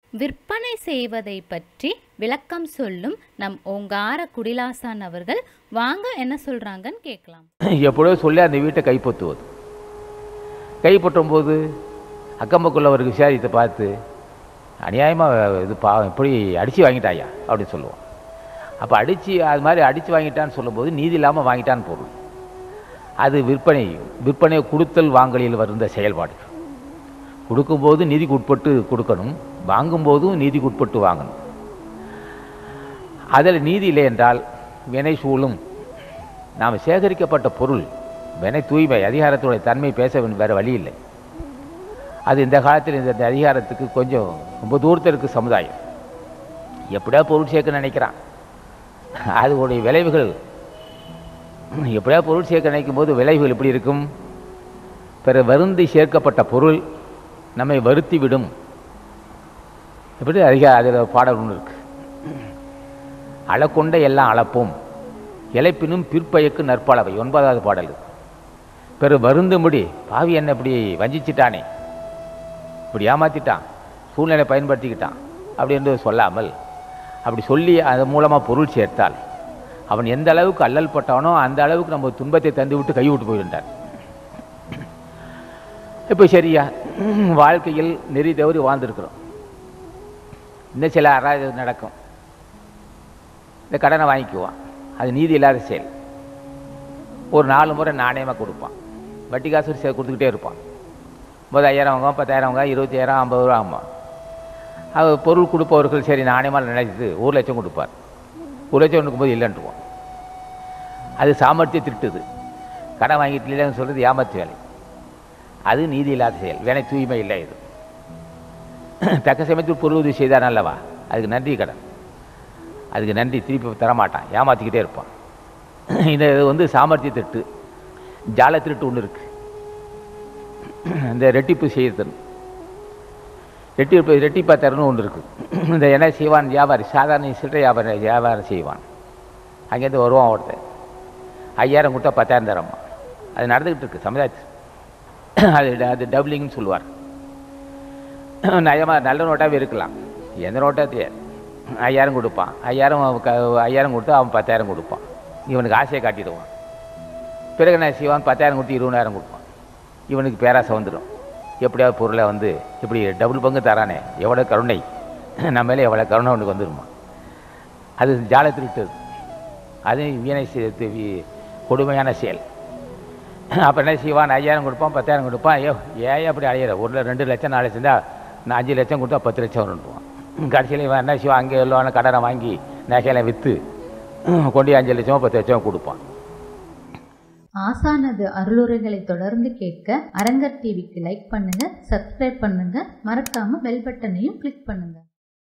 விற்பனை செய்வதை பற்றி விளக்கம் சொல்லும் நம் ஓங்கார குடிலாசான் அவர்கள் வாங்க என்ன சொல்றாங்கன்னு கேட்கலாம் எப்படியோ சொல்லி அந்த வீட்டை கைப்பற்றுவது கைப்பற்றும் போது அக்கம்பக்குள்ளவர் விசாரித்தை பார்த்து அநியாயமாக இது பா இப்படி அடித்து வாங்கிட்டாயா அப்படின்னு சொல்லுவோம் அப்போ அடித்து அது மாதிரி அடித்து வாங்கிட்டான்னு சொல்லும்போது நீதி இல்லாமல் வாங்கிட்டான்னு பொருள் அது விற்பனை விற்பனை கொடுத்தல் வாங்கலில் வருந்த செயல்பாடு கொடுக்கும்போது நீதிக்கு உட்பட்டு கொடுக்கணும் வாங்கும்போதும் நீதிக்கு உட்பட்டு வாங்கணும் அதில் நீதி இல்லை என்றால் வினை சூழும் நாம் சேகரிக்கப்பட்ட பொருள் வினை தூய்மை அதிகாரத்துடைய தன்மை பேச வேண்டிய வேறு வழி இல்லை அது இந்த காலத்தில் இந்த இந்த அதிகாரத்துக்கு கொஞ்சம் ரொம்ப தூரத்தில் இருக்குது சமுதாயம் எப்படியா பொருள் சேர்க்க நினைக்கிறான் அதோடைய விளைவுகள் எப்படியா பொருள் சேர்க்க நினைக்கும் போது விளைவுகள் எப்படி இருக்கும் பிற வருந்தி சேர்க்கப்பட்ட பொருள் நம்மை வருத்தி விடும் இப்படி அதிக அதில் பாடல் ஒன்று இருக்கு அளக்கொண்ட எல்லாம் அளப்போம் இழைப்பினும் பிற்பயக்கு நற்பளவை ஒன்பதாவது பாடல் இது. பெரு வருந்தும்படி பாவி என்ன இப்படி வஞ்சிச்சிட்டானே இப்படி ஏமாத்திட்டான் சூழ்நிலை பயன்படுத்திக்கிட்டான் அப்படி என்று சொல்லாமல் அப்படி சொல்லி அது மூலமாக பொருள் சேர்த்தால் அவன் எந்த அளவுக்கு அல்லல் பட்டானோ அந்த அளவுக்கு நம்ம துன்பத்தை தந்து விட்டு கை விட்டு போயிருந்தார் இப்போ சரியா வாழ்க்கையில் நெறி தவறி வாழ்ந்துருக்குறோம் இன்னும் சில அராஜகம் நடக்கும் இந்த கடனை வாங்கிக்குவான் அது நீதி இல்லாத செயல் ஒரு நாலு முறை நாணயமாக கொடுப்பான் வட்டி காசு சே கொடுத்துக்கிட்டே இருப்பான் முப்பது ஐயாயிரம் வாங்குவான் பத்தாயிரம் வாங்க இருபத்தாயிரம் ஐம்பது ரூபா ஆமாம் அவர் பொருள் கொடுப்பவர்கள் சரி நாணயமாக நினைச்சிட்டு ஒரு லட்சம் கொடுப்பார் ஒரு லட்சம் கொடுக்கும்போது இல்லைன்ட்டுவோம் அது சாமர்த்தியம் திருட்டுது கடன் வாங்கிட்டு இல்லைன்னு சொல்கிறது ஏமாத்து வேலை அது நீதி இல்லாத செயல் வேணை தூய்மை இல்லை இது தக்க சமயத்தில் பொருள் உதவி செய்தான் அல்லவா அதுக்கு நன்றி கடன் அதுக்கு நன்றி திருப்பி தரமாட்டான் ஏமாற்றிக்கிட்டே இருப்பான் இந்த இது வந்து சாமர்த்திய திருட்டு ஜால திருட்டு ஒன்று இருக்குது இந்த ரெட்டிப்பு செய்யறது ரெட்டிப்பு ரெட்டிப்பா தரணும் ஒன்று இருக்குது இந்த என்ன செய்வான் வியாபாரி சாதாரண சில்லறை வியாபாரி வியாபாரம் செய்வான் அங்கேருந்து வருவான் ஒருத்தன் ஐயாயிரம் கொடுத்தா பத்தாயிரம் தரமா அது நடந்துக்கிட்டு இருக்கு சமுதாயத்தில் அது அது டபுளிங்னு சொல்லுவார் நயமாக நல்ல நோட்டாகவே இருக்கலாம் எந்த நோட்டாக தெரியாது ஐயாயிரம் கொடுப்பான் ஐயாயிரம் அவன் க ஐயாயிரம் கொடுத்து அவன் பத்தாயிரம் கொடுப்பான் இவனுக்கு ஆசையை காட்டிடுவான் பிறகு என்ன செய்வான் பத்தாயிரம் கொடுத்து இருபதாயிரம் கொடுப்பான் இவனுக்கு பேராசை வந்துடும் எப்படியாவது பொருளை வந்து இப்படி டபுள் பங்கு தரானே எவ்வளோ கருணை நம்ம மேலே எவ்வளோ கருணை அவனுக்கு வந்துடுமா அது ஜால திருட்டது அது வீணை செய்~ வி- கொடுமையான செயல் அப்போ என்ன செய்வான் ஐயாயிரம் கொடுப்பான் பத்தாயிரம் கொடுப்பான் ஐயோ ஏன் அப்படி அழையிற ஒரு ரெண்டு லட்சம் நாலு லட்சம் தான் நான் அஞ்சு லட்சம் கொடுத்தா பத்து லட்சம் வரும்னுவான் கடைசியில் இவன் என்ன செய்வான் அங்கே உள்ளவன கடனை வாங்கி நகையெல்லாம் விற்று கொண்டு போய் அஞ்சு லட்சமோ பத்து லட்சமோ கொடுப்பான் ஆசானது அருளுரைகளை தொடர்ந்து கேட்க அரங்கர் டிவிக்கு லைக் பண்ணுங்க சப்ஸ்கிரைப் பண்ணுங்க மறக்காம பெல் பட்டனையும் கிளிக் பண்ணுங்க